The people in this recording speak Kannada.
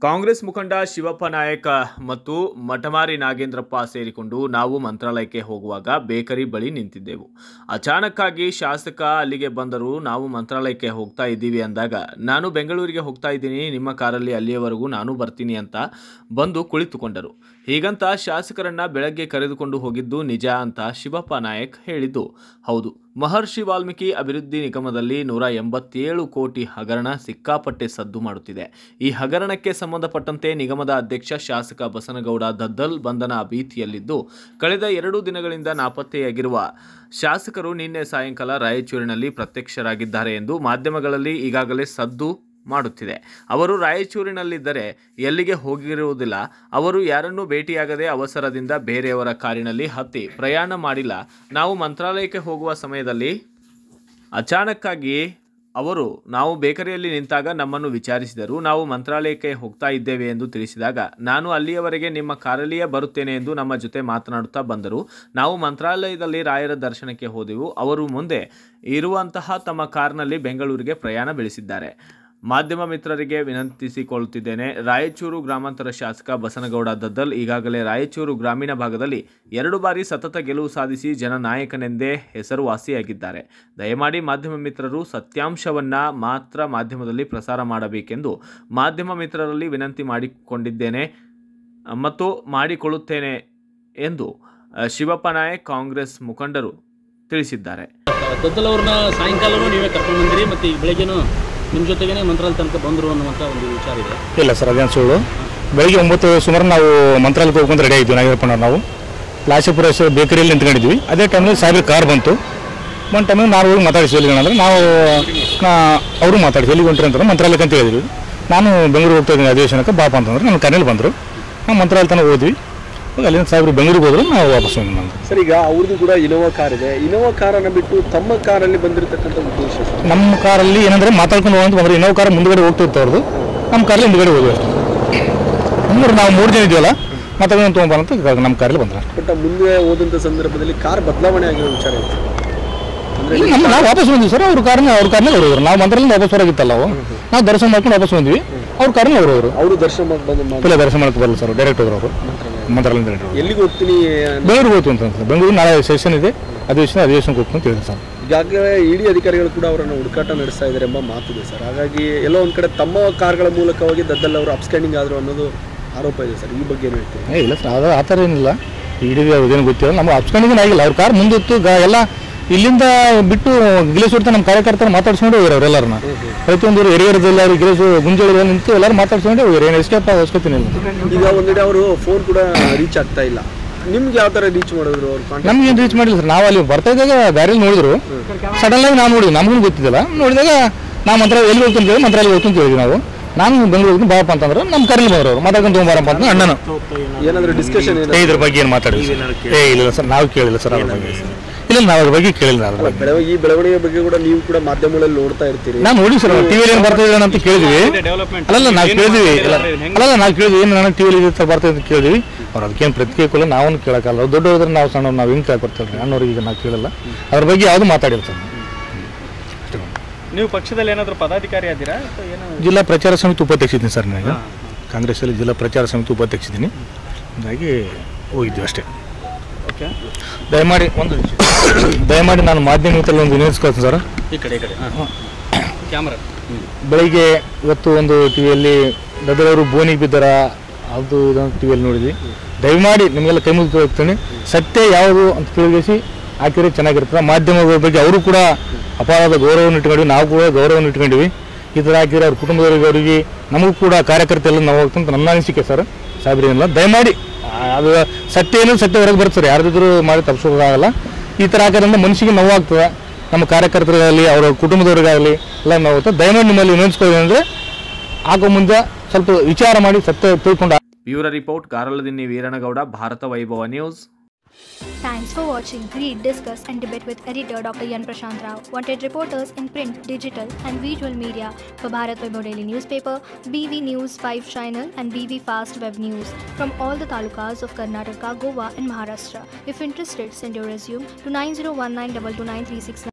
ಕಾಂಗ್ರೆಸ್ ಮುಖಂಡ ಶಿವಪ್ಪ ನಾಯಕ ಮತ್ತು ಮಠಮಾರಿ ನಾಗೇಂದ್ರಪ್ಪ ಸೇರಿಕೊಂಡು ನಾವು ಮಂತ್ರಾಲಯಕ್ಕೆ ಹೋಗುವಾಗ ಬೇಕರಿ ಬಳಿ ನಿಂತಿದ್ದೆವು ಅಚಾನಕ್ಕಾಗಿ ಶಾಸಕ ಅಲ್ಲಿಗೆ ಬಂದರು ನಾವು ಮಂತ್ರಾಲಯಕ್ಕೆ ಹೋಗ್ತಾ ಇದ್ದೀವಿ ಅಂದಾಗ ನಾನು ಬೆಂಗಳೂರಿಗೆ ಹೋಗ್ತಾ ಇದ್ದೀನಿ ನಿಮ್ಮ ಕಾರಲ್ಲಿ ಅಲ್ಲಿಯವರೆಗೂ ನಾನು ಬರ್ತೀನಿ ಅಂತ ಬಂದು ಕುಳಿತುಕೊಂಡರು ಹೀಗಂತ ಶಾಸಕರನ್ನ ಬೆಳಗ್ಗೆ ಕರೆದುಕೊಂಡು ಹೋಗಿದ್ದು ನಿಜ ಅಂತ ಶಿವಪ್ಪ ನಾಯಕ್ ಹೇಳಿದ್ದು ಹೌದು ಮಹರ್ಷಿ ವಾಲ್ಮೀಕಿ ಅಭಿವೃದ್ಧಿ ನಿಗಮದಲ್ಲಿ ನೂರ ಎಂಬತ್ತೇಳು ಕೋಟಿ ಹಗರಣ ಸಿಕ್ಕಾಪಟ್ಟೆ ಸದ್ದು ಮಾಡುತ್ತಿದೆ ಈ ಹಗರಣಕ್ಕೆ ಸಂಬಂಧಪಟ್ಟಂತೆ ನಿಗಮದ ಅಧ್ಯಕ್ಷ ಶಾಸಕ ಬಸನಗೌಡ ದದ್ದಲ್ ಬಂಧನ ಭೀತಿಯಲ್ಲಿದ್ದು ಕಳೆದ ಎರಡು ದಿನಗಳಿಂದ ನಾಪತ್ತೆಯಾಗಿರುವ ಶಾಸಕರು ನಿನ್ನೆ ಸಾಯಂಕಾಲ ರಾಯಚೂರಿನಲ್ಲಿ ಪ್ರತ್ಯಕ್ಷರಾಗಿದ್ದಾರೆ ಎಂದು ಮಾಧ್ಯಮಗಳಲ್ಲಿ ಈಗಾಗಲೇ ಸದ್ದು ಮಾಡುತ್ತಿದೆ ಅವರು ರಾಯಚೂರಿನಲ್ಲಿದ್ದರೆ ಎಲ್ಲಿಗೆ ಹೋಗಿರುವುದಿಲ್ಲ ಅವರು ಯಾರನ್ನೂ ಭೇಟಿಯಾಗದೆ ಅವಸರದಿಂದ ಬೇರೆಯವರ ಕಾರಿನಲ್ಲಿ ಹತ್ತಿ ಪ್ರಯಾಣ ಮಾಡಿಲ್ಲ ನಾವು ಮಂತ್ರಾಲಯಕ್ಕೆ ಹೋಗುವ ಸಮಯದಲ್ಲಿ ಅಚಾನಕ್ಕಾಗಿ ಅವರು ನಾವು ಬೇಕರಿಯಲ್ಲಿ ನಿಂತಾಗ ನಮ್ಮನ್ನು ವಿಚಾರಿಸಿದರು ನಾವು ಮಂತ್ರಾಲಯಕ್ಕೆ ಹೋಗ್ತಾ ಇದ್ದೇವೆ ಎಂದು ತಿಳಿಸಿದಾಗ ನಾನು ಅಲ್ಲಿಯವರೆಗೆ ನಿಮ್ಮ ಕಾರಲ್ಲಿಯೇ ಬರುತ್ತೇನೆ ಎಂದು ನಮ್ಮ ಜೊತೆ ಮಾತನಾಡುತ್ತಾ ಬಂದರು ನಾವು ಮಂತ್ರಾಲಯದಲ್ಲಿ ರಾಯರ ದರ್ಶನಕ್ಕೆ ಹೋದೆವು ಅವರು ಮುಂದೆ ಇರುವಂತಹ ತಮ್ಮ ಕಾರ್ನಲ್ಲಿ ಬೆಂಗಳೂರಿಗೆ ಪ್ರಯಾಣ ಬೆಳೆಸಿದ್ದಾರೆ ಮಾಧ್ಯಮ ಮಿತ್ರರಿಗೆ ವಿನಂತಿಸಿಕೊಳ್ಳುತ್ತಿದ್ದೇನೆ ರಾಯಚೂರು ಗ್ರಾಮಾಂತರ ಶಾಸಕ ಬಸನಗೌಡ ದದ್ದಲ್ ಈಗಾಗಲೇ ರಾಯಚೂರು ಗ್ರಾಮೀಣ ಭಾಗದಲ್ಲಿ ಎರಡು ಬಾರಿ ಸತತ ಗೆಲುವು ಸಾಧಿಸಿ ಜನನಾಯಕನೆಂದೇ ಹೆಸರುವಾಸಿಯಾಗಿದ್ದಾರೆ ದಯಮಾಡಿ ಮಾಧ್ಯಮ ಮಿತ್ರರು ಸತ್ಯಾಂಶವನ್ನ ಮಾತ್ರ ಮಾಧ್ಯಮದಲ್ಲಿ ಪ್ರಸಾರ ಮಾಡಬೇಕೆಂದು ಮಾಧ್ಯಮ ಮಿತ್ರರಲ್ಲಿ ವಿನಂತಿ ಮಾಡಿಕೊಂಡಿದ್ದೇನೆ ಮತ್ತು ಮಾಡಿಕೊಳ್ಳುತ್ತೇನೆ ಎಂದು ಅ, ಶಿವಪ್ಪ ನಾಯಕ್ ಕಾಂಗ್ರೆಸ್ ಮುಖಂಡರು ತಿಳಿಸಿದ್ದಾರೆ ದದ್ದಲ್ ಅವ್ರನ್ನ ಸಾಯಂಕಾಲನೂ ನೀವೇ ಕರ್ಕೊಂಡು ಬಂದಿರಿ ಮತ್ತು ಈಗ ಬೆಳಗ್ಗೆನೂ ನಿಮ್ಮ ಜೊತೆಗೇನೆ ಮಂತ್ರಾಲಯ ತನಕ ಬಂದರು ಅನ್ನುವಂಥ ಒಂದು ವಿಚಾರ ಇದೆ ಇಲ್ಲ ಸರ್ ಅದೇನು ಸುಳ್ಳು ಬೆಳಿಗ್ಗೆ ಒಂಬತ್ತು ಸುಮಾರು ನಾವು ಮಂತ್ರಾಲಯಕ್ಕೆ ಹೋಗ್ಕೊಂಡು ರೆಡಿ ಆಗಿದ್ವಿ ನಾಗೇರಪ್ಪಣ್ಣ ನಾವು ಲಾಶಪುರ ಬೇಕರಿಯಲ್ಲಿ ನಿಂತ್ಕೊಂಡಿದ್ವಿ ಅದೇ ಟೈಮಲ್ಲಿ ಸಾಹೇಬ್ರ ಕಾರ್ ಬಂತು ಒಂದು ಟೈಮಿಗೆ ನಾವು ಹೋಗಿ ಮಾತಾಡಿಸಿ ಎಲ್ಲಿಗೆ ಅಂದರೆ ನಾವು ನಾ- ಅವರು ಮಾತಾಡಿಸಿ ಎಲ್ಲಿಗೆ ಹೊಂಟ್ರಿ ಅಂತಂದ್ರೆ ಮಂತ್ರಾಲಯಕ್ಕೆ ಅಂತ ಹೇಳಿದ್ವಿ ನಾನು ಬೆಂಗಳೂರು ಹೋಗ್ತಾ ಇದ್ದೀನಿ ಅಧಿವೇಶನಕ್ಕೆ ಬಾಪ ಅಂತಂದ್ರೆ ನನ್ನ ಕನೇಲಿ ಬಂದರು ನಾವು ಮಂತ್ರಾಲಯ ತನಕ ಹೋದ್ವಿ ಹೋಗಿ ಅಲ್ಲಿಂದ ಸಾಹೇಬ್ರು ಬೆಂಗಳೂರಿಗೆ ಹೋದ್ರು ನಾವು ವಾಪಸ್ ಬಂದ್ವಿ ನಮ್ದು ಸರ್ ಈಗ ಅವ್ರದ್ದು ಕೂಡ ಇನೋವಾ ಕಾರ್ ಇದೆ ಇನೋವಾ ಕಾರನ್ನು ಬಿಟ್ಟು ತಮ್ಮ ಕಾರಲ್ಲಿ ಬಂದಿರತಕ್ಕಂಥ ಉದ್ದೇಶ ಸರ್ ನಮ್ಮ ಕಾರಲ್ಲಿ ಏನಂದರೆ ಮಾತಾಡ್ಕೊಂಡು ಹೋಗಂತ ಬಂದರೆ ಇನ್ನೊಂದು ಕಾರ್ ಮುಂದ್ಗಡೆ ಹೋಗ್ತಿತ್ತು ಅವ್ರದ್ದು ನಮ್ಮ ಕಾರಲ್ಲಿ ಹಿಂದ್ಗಡೆ ಹೋದ್ವಿ ಅಷ್ಟೇ ಮೂರು ನಾವು ಮೂರು ಜನ ಇದೆಯಲ್ಲ ಮಾತಾಡ್ಕೊಂಡು ತೊಗೊಂಬರಂತ ನಮ್ಮ ಕಾರಲ್ಲಿ ಬಂದ್ರೆ ಅಷ್ಟೇ ಬಟ್ ಮುಂದೆ ಹೋದಂಥ ಸಂದರ್ಭದಲ್ಲಿ ಕಾರ್ ಬದಲಾವಣೆ ಆಗಿರೋ ವಿಚಾರ ಇದೆ ಅಂದ್ರೆ ಇಲ್ಲ, ನಮ್ಮ ನಾವು ವಾಪಸ್ ಬಂದ್ವಿ ಸರ್ ಅವ್ರ ಕಾರನ್ನ ಅವ್ರ ಕಾರ್ನಲ್ಲಿ ಅವ್ರು ಹೋದ್ರು ನಾವು ಮಂತ್ರಲ್ಲಿ ವಾಪಸ್ ಹೊರಗಿತ್ತಲ್ಲ ನಾವು ನಾವು ದರ್ಶನ ಮಾಡ್ಕೊಂಡು ವಾಪಸ್ ಬಂದ್ವಿ ಅವ್ರ ಕಾರಲ್ಲಿ ಅವ್ರು ಹೋದ್ರು ಅವರು ದರ್ಶನ ಮಾಡಿ ಬಂದು ಮಾಡಿ ಇಲ್ಲ ದರ್ಶನ ಮಾಡಕ್ಕೆ ಬರಲ್ಲ ಸರ್ ಡೈರೆಕ್ಟ್ ಹೋದ್ರು ಅವರು ಮಂತ್ರಾಲಯದಿಂದ direct ಹೋದ್ರು. ಎಲ್ಲಿಗೆ ಹೋಗ್ತೀನಿ ಅನ್ನೋ- ಬೆಂಗಳೂರಿಗೆ ಹೋಗ್ತು ಅಂತ ಸರ್ ಬೆಂಗಳೂರು ನಾಳೆ ಸೆಷನ್ ಇದೆ ಅಧಿವೇಶನ ಅಧಿವೇಶನಕ್ಕೆ ಹೋಗ್ತು ಅಂತ ಹೇಳಿದ್ರು ಸರ್ ಈಗಾಗಲೇ ಇಡಿ ಅಧಿಕಾರಿಗಳು ಕೂಡ ಅವರನ್ನು ಹುಡುಕಾಟ ನಡೆಸ್ತಾ ಇದ್ದಾರೆ ಎಂಬ ಮಾತಿದೆ ಸರ್ ಹಾಗಾಗಿ ಎಲ್ಲೋ ಒಂದ್ ಕಡೆ ತಮ್ಮ ಕಾರ್ಗಳ ಮೂಲಕವಾಗಿ ದದ್ದಲ್ ಅವರು ಅಪ್ಸ್ಟ್ಯಾಂಡಿಂಗ್ ಆದ್ರು ಅನ್ನೋದು ಆರೋಪ ಇದೆ ಸರ್ ಈ ಬಗ್ಗೆ ಏನು ಹೇಳ್ತೀವಿ ಏ ಇಲ್ಲ ಸರ್ ಅದು ಆ ಥರ ಏನಿಲ್ಲ ಇಡೀ ಅದೇನು ಗೊತ್ತಿಲ್ಲ ನಮ್ಗೆ ಅಪ್ಸ್ಕೊಂಡಿದ್ದೀನಿ ಆಗಿಲ್ಲ ಅವ್ರ ಕಾರ್ ಮುಂದಿತ್ತು ಗಾ ಎಲ್ಲ ಇಲ್ಲಿಂದ ಬಿಟ್ಟು ಗಿಲೇಶ್ ಹೊಡ್ತಾ ನಮ್ಮ ಕಾರ್ಯಕರ್ತರ ಮಾತಾಡ್ಸ್ಕೊಂಡು ಹೋಗ್ಯಾರ ಅವರೆಲ್ಲರನ್ನ ಪ್ರತಿಯೊಂದು ಹಿರಿಯರದೆಲ್ಲ ಗಿಲೇಶ್ ಗುಂಜೋಳಿ ನಿಂತು ಎಲ್ಲರೂ ಮಾತಾಡ್ಸ್ಕೊಂಡು ಹೋಗ್ಯಾರ ಏನು ಎಸ್ಕೇಪ್ ಅವಶ್ಯಕತೆ ಇಲ್ಲ ಈಗ ಒಂದೆಡೆ ಅವರು ಫೋನ್ ಕೂಡ ರೀಚ್ ಆಗ್ತಾ ಇಲ್ಲ ನಿಮ್ಗೆ ಯಾವ ತರ ರೀಚ್ ಮಾಡಿದ್ರು ಅವ್ರು ಕಾಂಟ್ಯಾಕ್ಟ್ ನಮ್ಗೆ ಏನು ರೀಚ್ ಮಾಡಿಲ್ಲ ಸರ್ ನಾವು ಅಲ್ಲಿ ಬರ್ತಾ ಇದ್ದಾಗ ದಾರಿಯಲ್ಲಿ ನೋಡಿದ್ರು ಸಡನ್ ಆಗಿ ನಾವು ನೋಡಿದ್ವಿ ನಮಗೂ ಗೊತ್ತಿದ್ದಿಲ್ಲ ನೋಡಿದಾಗ ನಾವು ಮಂತ್ರ ಎಲ್ಲಿ ಹೋಗ್ತೀನಿ ಹೇಳಿ ಮಂತ್ರಾಲಯ ಹೋಗ್ತೀನಿ ಅಂತ ಹೇಳಿದ್ವಿ ನಾವು ನಾನು ಬೆಂಗಳೂರು ಹೋಗ್ತೀನಿ ಬಾಪ ಅಂತಂದ್ರೆ ನಮ್ಮ ಕರೆಯಲ್ಲಿ ಬಂದ್ರು ಅವ್ರು ಮಾತಾಡ್ಕೊಂಡು ತೊಗೊಂಬಾರಪ್ಪ ಅಂತ ಅಣ್ಣನು ಏನಾದ್ರು ಡಿಸ್ಕಷನ್ ಏ, ಇದ್ರ ಬಗ್ಗೆ ಏನು ಮಾತಾಡಿದ್ವಿ ಏ ಇಲ್ಲ ಸರ್ ನಾವು ಕೇಳಿಲ್ಲ ಸರ್ ಅದ್ರ ಬಗ್ಗೆ ಇಲ್ಲ ನಾವು ಅದ್ರ ಬಗ್ಗೆ ಕೇಳಿಲ್ಲ ಅದ್ರ ಬಗ್ಗೆ ಬೆಳವಣಿಗೆ ಈ ಬೆಳವಣಿಗೆ ಬಗ್ಗೆ ಕೂಡ ನೀವು ಕೂಡ ಮಾಧ್ಯಮಗಳಲ್ಲಿ ನೋಡ್ತಾ ಇರ್ತೀರಿ ನಾನು ನೋಡಿ ಸರ್ ಟಿವಿಯಲ್ಲಿ ಏನು ಬರ್ತಾ ಇದೆ ಅಂತ ಕೇಳಿದ್ವಿ ಅಲ್ಲಲ್ಲ ನಾವು ಕೇಳಿದ್ವಿ ಇಲ್ಲ, ಅಲ್ಲಲ್ಲ ನಾವು ಕೇಳಿದ್ವಿ ಏನು ನಾನು ಟಿವಿಯಲ್ಲಿ ಇದೆ ಥರ ಬರ್ತಾ ಇದೆ ಅಂತ ಕೇಳಿದ್ವಿ ಅವ್ರು ಅದಕ್ಕೇನು ಪ್ರತಿಕ್ರಿಯೆ ಕೊಲ್ಲ ನಾವು ಕೇಳೋಕ್ಕಲ್ಲ ಅವ್ರು ದೊಡ್ಡವ್ರು ನಾವು ಸಣ್ಣ ನಾವು ಹಿಂಗೆ ಕೇಳಕ್ ಬರ್ತೀವಿ ಅಣ್ಣವ್ರಿಗೆ ಈಗ ನಾವು ಕೇಳಲ್ಲ ಅದ್ರ ಬಗ್ಗೆ ಯಾವುದು ಮಾತಾಡಿಲ್ಲ ಸರ್ ನೀವು ಪಕ್ಷದಲ್ಲಿ ಏನಾದರೂ ಪದಾಧಿಕಾರಿ ಆದ್ದೀರಾ ಅಥವಾ ಏನು ಜಿಲ್ಲಾ ಪ್ರಚಾರ ಸಮಿತಿ ಉಪಾಧ್ಯಕ್ಷ ಇದ್ದೀನಿ ಸರ್ ನನಗೆ ಕಾಂಗ್ರೆಸ್ಸಲ್ಲಿ ಜಿಲ್ಲಾ ಪ್ರಚಾರ ಸಮಿತಿ ಉಪಾಧ್ಯಕ್ಷ ಇದ್ದೀನಿ ಹಾಗಾಗಿ ಹೋಗಿದ್ವಿ ಅಷ್ಟೇ ಓಕೆ ದಯಮಾಡಿ ಒಂದು ನಿಮಿಷ. ದಯಮಾಡಿ ನಾನು ಮಾಧ್ಯಮ ಮಿತ್ರರಲ್ಲಿ ಒಂದು ವಿನಿಯೋಗಿಸ್ಕೊಳ್ತೀನಿ ಸರ್ ಈ ಕಡೆ ಈ ಕಡೆ ಹಾಂ ಕ್ಯಾಮ್ರಾ ಬೆಳಿಗ್ಗೆ ಇವತ್ತು ಒಂದು ಟಿವಿಯಲ್ಲಿ ದೊಡ್ಡವರು ಬೋನಿಗೆ ಬಿದ್ದಾರ ಅದು ಇದನ್ನು ಟಿವಿಯಲ್ಲಿ ನೋಡಿದ್ವಿ ದಯಮಾಡಿ ನಿಮಗೆಲ್ಲ ಕೈ ಮುಗಿದು ಹೋಗ್ತೀನಿ ಸತ್ಯ ಯಾವುದು ಅಂತ ತಿಳಿಸಿ ಹಾಕಿದ್ರೆ ಚೆನ್ನಾಗಿರ್ತದೆ ಮಾಧ್ಯಮಗಳ ಬಗ್ಗೆ ಅವರು ಕೂಡ ಅಪಾರದ ಗೌರವವನ್ನು ಇಟ್ಕೊಂಡಿವಿ ನಾವು ಕೂಡ ಗೌರವವನ್ನು ಇಟ್ಕೊಂಡಿವಿ ಈ ಥರ ಹಾಕಿದ್ರೆ ಅವ್ರ ಕುಟುಂಬದವರಿಗೆ ಅವರಿಗೆ ನಮಗೂ ಕೂಡ ಕಾರ್ಯಕರ್ತ ಎಲ್ಲ ನಾವು ಹೋಗ್ತಂತ ನನ್ನ ಅನಿಸಿಕೆ ಸರ್ ಸಾಹೇಬ್ರೇನಿಲ್ಲ ದಯಮಾಡಿ ಆ, ಅದು ಸತ್ಯ ಏನು ಸತ್ಯ ಹೊರಗೆ ಬರುತ್ತೆ ಸರ್ ಯಾರ್ದಿದ್ರು ಮಾಡಿ ತಪ್ಪಿಸೋದಾಗಲ್ಲ ಈ ಥರ ಹಾಕೋದ್ರಿಂದ ಮನಸ್ಸಿಗೆ ನೋವಾಗ್ತದೆ ನಮ್ಮ ಕಾರ್ಯಕರ್ತರಿಗಾಗಲಿ ಅವರ ಕುಟುಂಬದವರಿಗಾಗಲಿ ಎಲ್ಲ ನೋವಾಗ್ತದೆ ದಯಮಾಡಿ ನಿಮ್ಮಲ್ಲಿ ವಿನಂತಿಸ್ಕೊಳ್ಳಿ ಅಂದರೆ ಆಗೋ ಮುಂದೆ ಸ್ವಲ್ಪ ವಿಚಾರ ಮಾಡಿ ಸತ್ಯ ತಿಳ್ಕೊಂಡು bureau report Garaladinni Veeranagouda Bharata Vaibhava news Thanks for watching Read, Discuss and Debate with editor Dr. Yan Prashant Rao. Wanted reporters in print, digital and visual media for Bharat Vaibhav Daily Newspaper, BV News 5 Channel and BV Fast Web News from all the talukas of Karnataka, Goa and Maharashtra. If interested, send your resume to 9019229369.